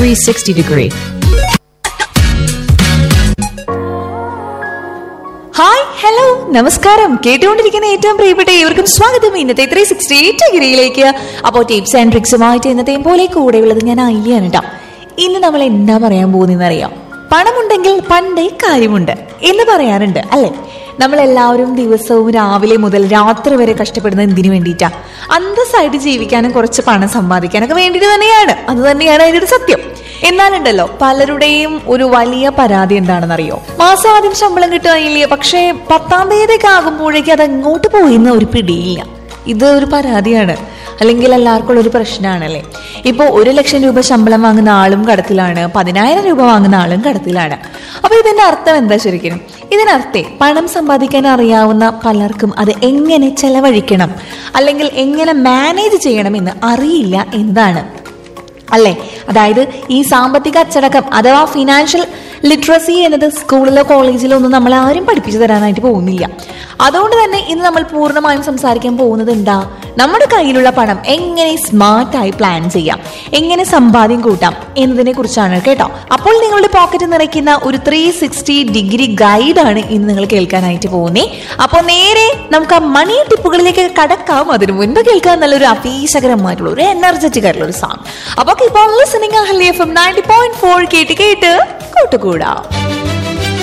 360 degree. Hi hello നമസ്കാരം കേട്ടുകൊണ്ടിരിക്കുന്ന ഏറ്റവും പ്രിയപ്പെട്ട ഏവർക്കും സ്വാഗതം ഇന്നത്തെ ത്രീ സിക്സ്റ്റി ഡിഗ്രിയിലേക്ക് അപ്പോൾ ടിപ്സ് ആൻഡ് ട്രിക്സുമായിട്ട് ഇന്നത്തെയും പോലെ കൂടെയുള്ളത് ഞാൻ അയ്യാണ് കേട്ടോ ഇന്ന് നമ്മൾ എന്താ പറയാൻ പോകുന്നതെന്ന് അറിയാം പണമുണ്ടെങ്കിൽ പണ്ടേ കാര്യമുണ്ട് എന്ന് പറയാറുണ്ട് അല്ലെ നമ്മളെല്ലാവരും ദിവസവും രാവിലെ മുതൽ രാത്രി വരെ കഷ്ടപ്പെടുന്നത് എന്തിനു വേണ്ടിയിട്ടാ അന്തസ്സായിട്ട് ജീവിക്കാനും കുറച്ച് പണം സമ്പാദിക്കാനൊക്കെ വേണ്ടിയിട്ട് തന്നെയാണ് അത് തന്നെയാണ് അതിന്റെ ഒരു സത്യം എന്നാലുണ്ടല്ലോ പലരുടെയും ഒരു വലിയ പരാതി എന്താണെന്നറിയോ മാസം ആദ്യം ശമ്പളം കിട്ടുകയില്ലേ പക്ഷേ പത്താം തീയതിയൊക്കെ ആകുമ്പോഴേക്കും അത് എങ്ങോട്ട് പോയിന്ന് ഒരു പിടിയില്ല ഇത് ഒരു പരാതിയാണ് അല്ലെങ്കിൽ എല്ലാവർക്കും ഉള്ള ഒരു പ്രശ്നമാണല്ലേ ഇപ്പോൾ ഒരു ലക്ഷം രൂപ ശമ്പളം വാങ്ങുന്ന ആളും കടത്തിലാണ് പതിനായിരം രൂപ വാങ്ങുന്ന ആളും കടത്തിലാണ് അപ്പൊ ഇതിന്റെ അർത്ഥം എന്താ ശരിക്കും ഇതിനർത്ഥേ പണം സമ്പാദിക്കാൻ അറിയാവുന്ന പലർക്കും അത് എങ്ങനെ ചെലവഴിക്കണം അല്ലെങ്കിൽ എങ്ങനെ മാനേജ് ചെയ്യണം എന്ന് അറിയില്ല എന്താണ് അല്ലേ അതായത് ഈ സാമ്പത്തിക അച്ചടക്കം അഥവാ ഫിനാൻഷ്യൽ ലിറ്ററസി എന്നത് സ്കൂളിലോ കോളേജിലോ ഒന്നും നമ്മളെ ആരും പഠിപ്പിച്ചു തരാനായിട്ട് പോകുന്നില്ല അതുകൊണ്ട് തന്നെ ഇന്ന് നമ്മൾ പൂർണ്ണമായും സംസാരിക്കാൻ പോകുന്നത് എന്താ നമ്മുടെ കയ്യിലുള്ള പണം എങ്ങനെ സ്മാർട്ടായി പ്ലാൻ ചെയ്യാം എങ്ങനെ സമ്പാദ്യം കൂട്ടാം എന്നതിനെ കുറിച്ചാണ് കേട്ടോ അപ്പോൾ നിങ്ങളുടെ പോക്കറ്റ് നിറയ്ക്കുന്ന ഒരു ത്രീ സിക്സ്റ്റി ഡിഗ്രി ഗൈഡാണ് ഇന്ന് നിങ്ങൾ കേൾക്കാനായിട്ട് പോകുന്നേ അപ്പോൾ നേരെ നമുക്ക് ആ മണി ടിപ്പുകളിലേക്ക് കടക്കാം അതിനു മുൻപ് കേൾക്കാൻ നല്ലൊരു അപീശകരമായിട്ടുള്ള ഒരു എനർജറ്റിക് ആയിട്ടുള്ള ഒരു സോങ് അപ്പൊ ഇപ്പോൾ listening Ahalya F M ninety point four കേട്ട് കേട്ട് കൂട്ടുകൂടാം